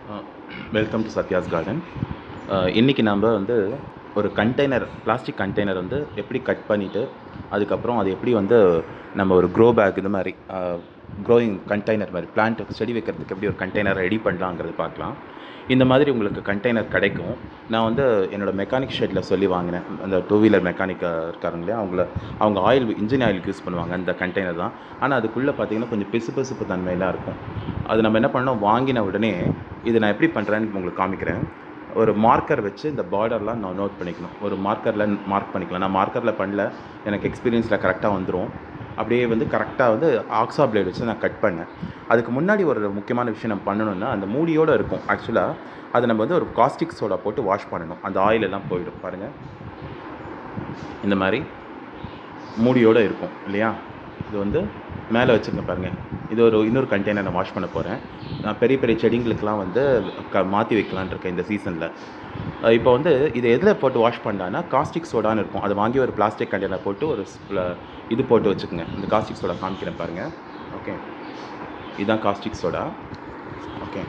welcome to Sathya's garden இன்றைக்கி நம்ம வந்து ஒரு கண்டெய்னர் பிளாஸ்டிக் கண்டெய்னர் வந்து எப்படி கட் பண்ணிவிட்டு அதுக்கப்புறம் அது எப்படி வந்து நம்ம ஒரு க்ரோ பேக் இது மாதிரி க்ரோயிங் கண்டெய்னர் மாதிரி பிளான்ட் செடி வைக்கிறதுக்கு எப்படி ஒரு கண்டெய்னர் ரெடி பண்ணலாங்கிறது பார்க்கலாம் இந்த மாதிரி உங்களுக்கு கண்டெய்னர் கிடைக்கும் நான் வந்து என்னோடய மெக்கானிக் ஷெட்டில் சொல்லி வாங்கினேன் அந்த டூ வீலர் மெக்கானிக் இருக்காங்க இல்லையா அவங்கள அவங்க ஆயில் இன்ஜின் ஆயிலுக்கு யூஸ் பண்ணுவாங்க அந்த கண்டெய்னர் தான் ஆனால் அதுக்குள்ளே பார்த்தீங்கன்னா கொஞ்சம் பிசு பிசுப்பு தன்மையெல்லாம் இருக்கும் அது நம்ம என்ன பண்ணோம் வாங்கின உடனே இது நான் எப்படி பண்ணுறேன்னு உங்களுக்கு காமிக்கிறேன் ஒரு மார்க்கர் வச்சு இந்த பார்டர்லாம் நான் நோட் பண்ணிக்கணும் ஒரு மார்க்கரில் மார்க் பண்ணிக்கலாம் நான் மார்க்கரில் பண்ணல எனக்கு எக்ஸ்பீரியன்ஸில் கரெக்டாக வந்துடும் அப்படியே வந்து கரெக்டாக வந்து ஆக்ஸா பிளேட் வச்சு நான் கட் பண்ணேன் அதுக்கு முன்னாடி ஒரு முக்கியமான விஷயம் நம்ம பண்ணணும்னா அந்த மூடியோடு இருக்கும் ஆக்சுவலாக அதை நம்ம வந்து ஒரு காஸ்டிக் சோடா போட்டு வாஷ் பண்ணணும் அந்த ஆயில் எல்லாம் போயிடும் பாருங்கள் இந்த மாதிரி மூடியோடு இருக்கும் இல்லையா இது வந்து மேலே வச்சுருக்கேன் பாருங்கள் இது ஒரு இன்னொரு கண்டெய்னர் நான் வாஷ் பண்ண போகிறேன் நான் பெரிய பெரிய செடிங்களுக்கெலாம் வந்து க மாற்றி வைக்கலான் இருக்கேன் இந்த சீசனில் இப்போ வந்து இதை எதில் போட்டு வாஷ் பண்ணலான்னா காஸ்டிக் சோடான்னு இருக்கும் அதை வாங்கி ஒரு பிளாஸ்டிக் கண்டெய்னர் போட்டு ஒரு இது போட்டு வச்சுக்கோங்க இந்த காஸ்டிக் சோடா காமிக்கிறேன் பாருங்கள் ஓகே இதுதான் காஸ்டிக் சோடா ஓகே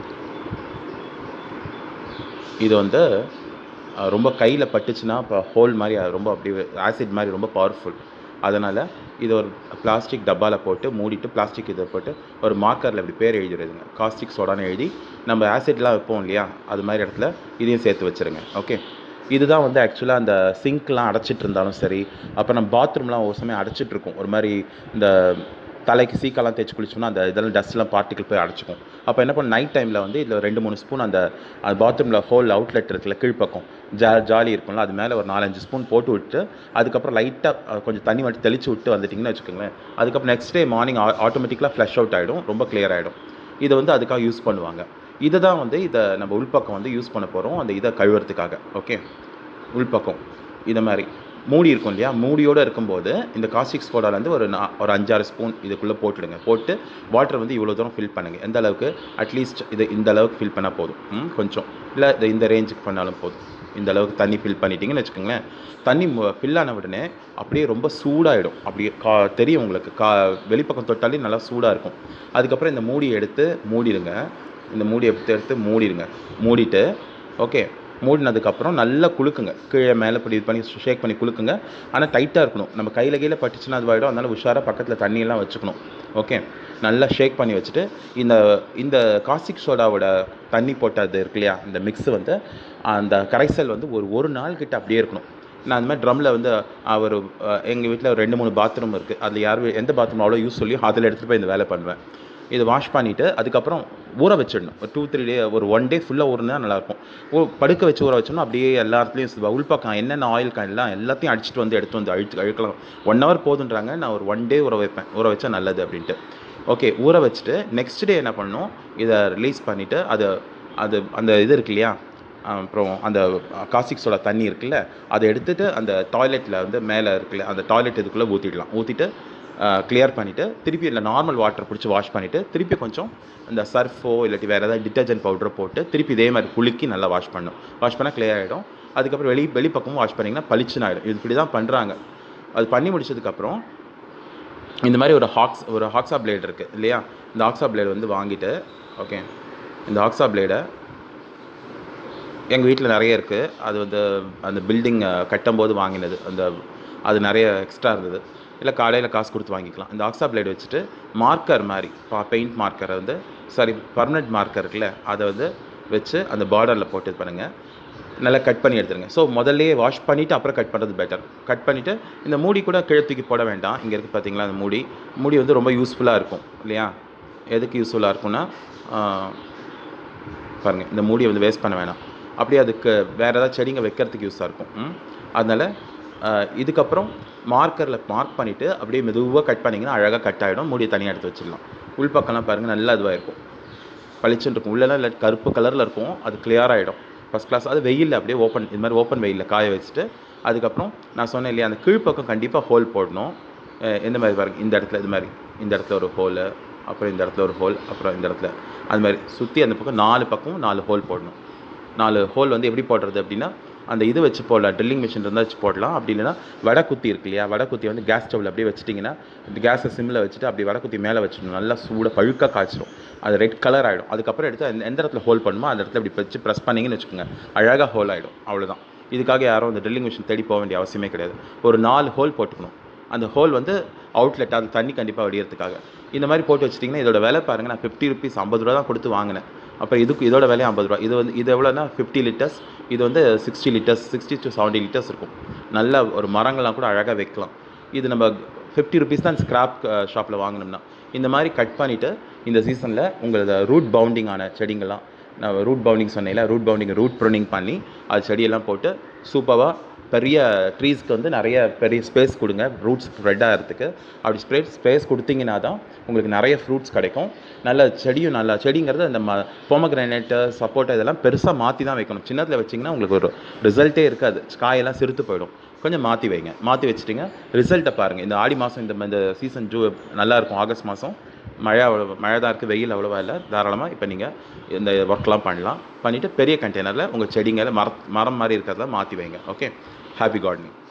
இது வந்து ரொம்ப கையில் பட்டுச்சுன்னா இப்போ ஹோல் மாதிரி ரொம்ப அப்படி ஆசிட் மாதிரி ரொம்ப பவர்ஃபுல் அதனால் இது ஒரு பிளாஸ்டிக் டப்பாவில் போட்டு மூடிட்டு பிளாஸ்டிக் இதை போட்டு ஒரு மார்க்கரில் இப்படி பேர் எழுதிடுதுங்க காஸ்டிக் சோடான்னு எழுதி நம்ம ஆசிட்லாம் வைப்போம் இல்லையா அது மாதிரி இடத்துல இதையும் சேர்த்து வச்சுருங்க ஓகே இதுதான் வந்து ஆக்சுவலாக அந்த சிங்க்லாம் அடைச்சிட்டு இருந்தாலும் சரி அப்போ நம்ம பாத்ரூம்லாம் ஒரு சமயம் அடைச்சிட்டு இருக்கும் ஒரு மாதிரி இந்த தலைக்கு சீக்கெல்லாம் தேய்ச்சி குளிச்சோம்னா அந்த இதெல்லாம் டஸ்ட்லாம் பார்ட்டிக்கல் போய் அடைச்சிக்கும் அப்போ என்ன பண்ண நைட் டைமில் வந்து இதில் ரெண்டு மூணு ஸ்பூன் அந்த பாத்ரூமில் ஹோல் அவுட்லெட் இருக்குல்ல கீழ்ப்பக்கம் ஜா ஜாலி இருக்கும்ல அது மேலே ஒரு நாலஞ்சு ஸ்பூன் போட்டு விட்டு அதுக்கப்புறம் லைட்டாக கொஞ்சம் தண்ணி மட்டும் தெளித்து விட்டு வந்துட்டிங்கன்னு வச்சுக்கோங்களேன் அதுக்கப்புறம் நெக்ஸ்ட் டே மார்னிங் ஆட்டோமேட்டிக்கலாக ஃப்ளஷ் அவுட் ஆகிடும் ரொம்ப கிளியர் ஆகிடும் இதை வந்து அதுக்காக யூஸ் பண்ணுவாங்க இதை தான் வந்து இதை நம்ம உள்பக்கம் வந்து யூஸ் பண்ண போகிறோம் அந்த இதை கழுவுறதுக்காக ஓகே உள்பக்கம் இதை மாதிரி மூடி இருக்கும் இல்லையா மூடியோடு இருக்கும்போது இந்த காஸ்டிக் சோடாலேருந்து ஒரு நா ஒரு அஞ்சாறு ஸ்பூன் இதுக்குள்ளே போட்டுடுங்க போட்டு வாட்டர் வந்து இவ்வளோ தூரம் ஃபில் பண்ணுங்கள் எந்த அளவுக்கு அட்லீஸ்ட் இது இந்த அளவுக்கு ஃபில் பண்ணால் போதும் கொஞ்சம் இல்லை இது இந்த ரேஞ்சுக்கு பண்ணாலும் போதும் இந்த அளவுக்கு தண்ணி ஃபில் பண்ணிட்டீங்கன்னு வச்சுக்கோங்களேன் தண்ணி ஃபில் ஆன உடனே அப்படியே ரொம்ப சூடாகிடும் அப்படியே கா தெரியும் உங்களுக்கு கா வெளிப்பக்கம் தொட்டாலே நல்லா சூடாக இருக்கும் அதுக்கப்புறம் இந்த மூடியை எடுத்து மூடிடுங்க இந்த மூடியை எடுத்து எடுத்து மூடிடுங்க மூடிட்டு ஓகே மூடினதுக்கப்புறம் நல்லா குலுக்குங்க கீழே மேலே இப்படி இது பண்ணி ஷேக் பண்ணி குலுக்குங்க ஆனால் டைட்டாக இருக்கணும் நம்ம கையில் கீழே பட்டுச்சுன்னா அதுவாகிடும் அதனால் உஷாராக பக்கத்தில் தண்ணியெல்லாம் வச்சுக்கணும் ஓகே நல்லா ஷேக் பண்ணி வச்சுட்டு இந்த இந்த காஸ்டிக் சோடாவோட தண்ணி போட்டது இருக்கு இல்லையா இந்த மிக்ஸு வந்து அந்த கரைசல் வந்து ஒரு ஒரு நாள் கிட்ட அப்படியே இருக்கணும் நான் அந்த மாதிரி ட்ரம்மில் வந்து ஒரு எங்கள் வீட்டில் ஒரு ரெண்டு மூணு பாத்ரூம் இருக்குது அதில் யார் எந்த பாத்ரூம் அவ்வளோ யூஸ் சொல்லி அதில் எடுத்துகிட்டு போய் இந்த வேலை பண்ணுவேன் இது வாஷ் பண்ணிவிட்டு அதுக்கப்புறம் ஊற வச்சிடணும் ஒரு டூ த்ரீ டே ஒரு ஒன் டே ஃபுல்லாக ஊறினா நல்லாயிருக்கும் ஓ படுக்க வச்சு ஊற வச்சோம்னா அப்படியே எல்லா இடத்துலையும் உள்பக்கம் என்னென்ன ஆயில் எல்லாம் எல்லாத்தையும் அடிச்சுட்டு வந்து எடுத்து வந்து அழிச்சு அழுக்கலாம் ஒன் ஹவர் போதுன்றாங்க நான் ஒரு ஒன் டே ஊற வைப்பேன் ஊற வச்சா நல்லது அப்படின்ட்டு ஓகே ஊற வச்சுட்டு நெக்ஸ்ட் டே என்ன பண்ணணும் இதை ரிலீஸ் பண்ணிவிட்டு அது அது அந்த இது இருக்கு இல்லையா அப்புறம் அந்த காஸ்டிக்ஸோட தண்ணி இருக்குல்ல அதை எடுத்துகிட்டு அந்த டாய்லெட்டில் வந்து மேலே இருக்குல்ல அந்த டாய்லெட் இதுக்குள்ளே ஊற்றிடலாம் ஊற்றிட்டு கிளியர் பண்ணிவிட்டு திருப்பி இல்லை நார்மல் வாட்டர் பிடிச்சி வாஷ் பண்ணிவிட்டு திருப்பி கொஞ்சம் இந்த சர்ஃபோ இல்லாட்டி வேறு ஏதாவது டிட்டர்ஜென்ட் பவுடரோ போட்டு திருப்பி இதே மாதிரி குலுக்கி நல்லா வாஷ் பண்ணும் வாஷ் பண்ணால் கிளியர் ஆகிடும் அதுக்கப்புறம் வெளி வெளிப்பக்கமும் வாஷ் பண்ணிங்கன்னா பளிச்சுன்னு ஆகிடும் இது இப்படி தான் பண்ணுறாங்க அது பண்ணி முடிச்சதுக்கப்புறம் இந்த மாதிரி ஒரு ஹாக்ஸ் ஒரு ஹாக்ஸா பிளேட் இருக்குது இல்லையா இந்த ஹாக்ஸா பிளேட் வந்து வாங்கிட்டு ஓகே இந்த ஹாக்ஸா பிளேடை எங்கள் வீட்டில் நிறைய இருக்குது அது வந்து அந்த பில்டிங் கட்டும்போது வாங்கினது அந்த அது நிறைய எக்ஸ்ட்ரா இருந்தது இல்லை கடையில் காசு கொடுத்து வாங்கிக்கலாம் இந்த ஆக்ஸா பிளேட் வச்சுட்டு மார்க்கர் மாதிரி பா பெயிண்ட் மார்க்கரை வந்து சாரி பர்மனெண்ட் மார்க்கர் இருக்குல்ல அதை வந்து வச்சு அந்த பார்டரில் போட்டு இது பண்ணுங்கள் நல்லா கட் பண்ணி எடுத்துருங்க ஸோ முதல்லையே வாஷ் பண்ணிவிட்டு அப்புறம் கட் பண்ணுறது பெட்டர் கட் பண்ணிவிட்டு இந்த மூடி கூட கிழத்துக்கு போட வேண்டாம் இங்கே இருக்குது பார்த்தீங்களா அந்த மூடி மூடி வந்து ரொம்ப யூஸ்ஃபுல்லாக இருக்கும் இல்லையா எதுக்கு யூஸ்ஃபுல்லாக இருக்கும்னா பாருங்கள் இந்த மூடியை வந்து வேஸ்ட் பண்ண வேணாம் அப்படியே அதுக்கு வேறு ஏதாவது செடிங்க வைக்கிறதுக்கு யூஸாக இருக்கும் அதனால் இதுக்கப்புறம் மார்க்கரில் மார்க் பண்ணிவிட்டு அப்படியே மெதுவாக கட் பண்ணிங்கன்னா அழகாக கட் ஆகிடும் மூடியை தனியாக எடுத்து வச்சிடலாம் உள்பக்கம்லாம் பாருங்கள் நல்லா இதுவாக இருக்கும் பளிச்சுன்னு இருக்கும் உள்ளெல்லாம் இல்லை கருப்பு கலரில் இருக்கும் அது கிளியர் ஆகிடும் ஃபஸ்ட் கிளாஸ் அது வெயிலில் அப்படியே ஓப்பன் இது மாதிரி ஓப்பன் வெயிலில் காய வச்சுட்டு அதுக்கப்புறம் நான் சொன்னேன் இல்லையா அந்த கீழ்ப்பக்கம் கண்டிப்பாக ஹோல் போடணும் எந்த மாதிரி பாருங்கள் இந்த இடத்துல இது மாதிரி இந்த இடத்துல ஒரு ஹோலு அப்புறம் இந்த இடத்துல ஒரு ஹோல் அப்புறம் இந்த இடத்துல அது மாதிரி சுற்றி அந்த பக்கம் நாலு பக்கம் நாலு ஹோல் போடணும் நாலு ஹோல் வந்து எப்படி போடுறது அப்படின்னா அந்த இது வச்சு போடலாம் ட்ரில்லிங் மிஷின் இருந்தால் வச்சு போடலாம் அப்படி இல்லைனா வடை குத்தி இருக்கு இல்லையா வடை குத்தி வந்து கேஸ் ஸ்டவ்வில் அப்படியே வச்சிட்டிங்கன்னா இந்த கேஸை சிம்மில் வச்சுட்டு அப்படி வடை குத்தி மேலே வச்சிடணும் நல்லா சூடாக பழுக்காக காய்ச்சிடும் அது ரெட் கலர் ஆகிடும் அதுக்கப்புறம் எடுத்து எந்த- எந்த இடத்துல ஹோல் பண்ணுமோ அந்த இடத்துல இப்படி வச்சு ப்ரெஸ் பண்ணிங்கன்னு வச்சுக்கோங்க அழகாக ஹோல் ஆகிடும் அவ்வளோதான் இதுக்காக யாரும் அந்த ட்ரில்லிங் மிஷின் தேடி போக வேண்டிய அவசியமே கிடையாது ஒரு நாலு ஹோல் போட்டுக்கணும் அந்த ஹோல் வந்து அவுட்லெட் அது தண்ணி கண்டிப்பாக வடிகிறதுக்காக இந்த மாதிரி போட்டு வச்சிட்டிங்கன்னா இதோட விலை பாருங்கள் நான் ஃபிஃப்டி ருபீஸ் ஐம்பது ரூபா தான் கொடுத்து வாங்கினேன் அப்புறம் இதுக்கு இதோட விலை ஐம்பது ரூபா இது வந்து இது எவ்வளோனா ஃபிஃப்டி லிட்டர்ஸ் இது வந்து sixty litres sixty to seventy litres இருக்கும் நல்ல ஒரு மரங்கள்லாம் கூட அழகாக வைக்கலாம் இது நம்ம ஃபிஃப்டி ருபீஸ் தான் ஸ்கிராப் ஷாப்பில் வாங்கினோம்னா இந்த மாதிரி கட் பண்ணிவிட்டு இந்த சீசனில் உங்களோட ரூட் பவுண்டிங் ஆன செடிங்கள்லாம் நான் ரூட் பவுண்டிங் சொன்னேன்ல ரூட் பவுண்டிங் ரூட் ப்ரூனிங் பண்ணி அது செடியெல்லாம் போட்டு சூப்பராக பெரிய ட்ரீஸ்க்கு வந்து நிறைய பெரிய ஸ்பேஸ் கொடுங்க ரூட்ஸ் ஸ்ப்ரெட் ஆகிறதுக்கு அப்படி ஸ்ப்ரெட் ஸ்பேஸ் கொடுத்தீங்கன்னா தான் உங்களுக்கு நிறைய ஃப்ரூட்ஸ் கிடைக்கும் நல்ல செடியும் நல்லா செடிங்கிறது அந்த ம பொமக்ரானேட்டு சப்போட்டா இதெல்லாம் பெருசாக மாற்றி தான் வைக்கணும் சின்னத்தில் வச்சிங்கன்னா உங்களுக்கு ஒரு ரிசல்ட்டே இருக்காது காயெல்லாம் சிறுத்து போயிடும் கொஞ்சம் மாற்றி வைங்க மாற்றி வச்சிட்டிங்க ரிசல்ட்டை பாருங்கள் இந்த ஆடி மாதம் இந்த இந்த சீசன் ஜூ நல்லா இருக்கும் ஆகஸ்ட் மாதம் மழை அவ்வளோ மழை தான் இருக்குது வெயில் அவ்வளோவா இல்லை தாராளமாக இப்போ நீங்கள் இந்த ஒர்க்லாம் பண்ணலாம் பண்ணிவிட்டு பெரிய கண்டெய்னரில் உங்கள் செடிங்களை மர மரம் மாதிரி இருக்கிறத மாற்றி வைங்க ஓகே ஹாப்பி கார்டனிங்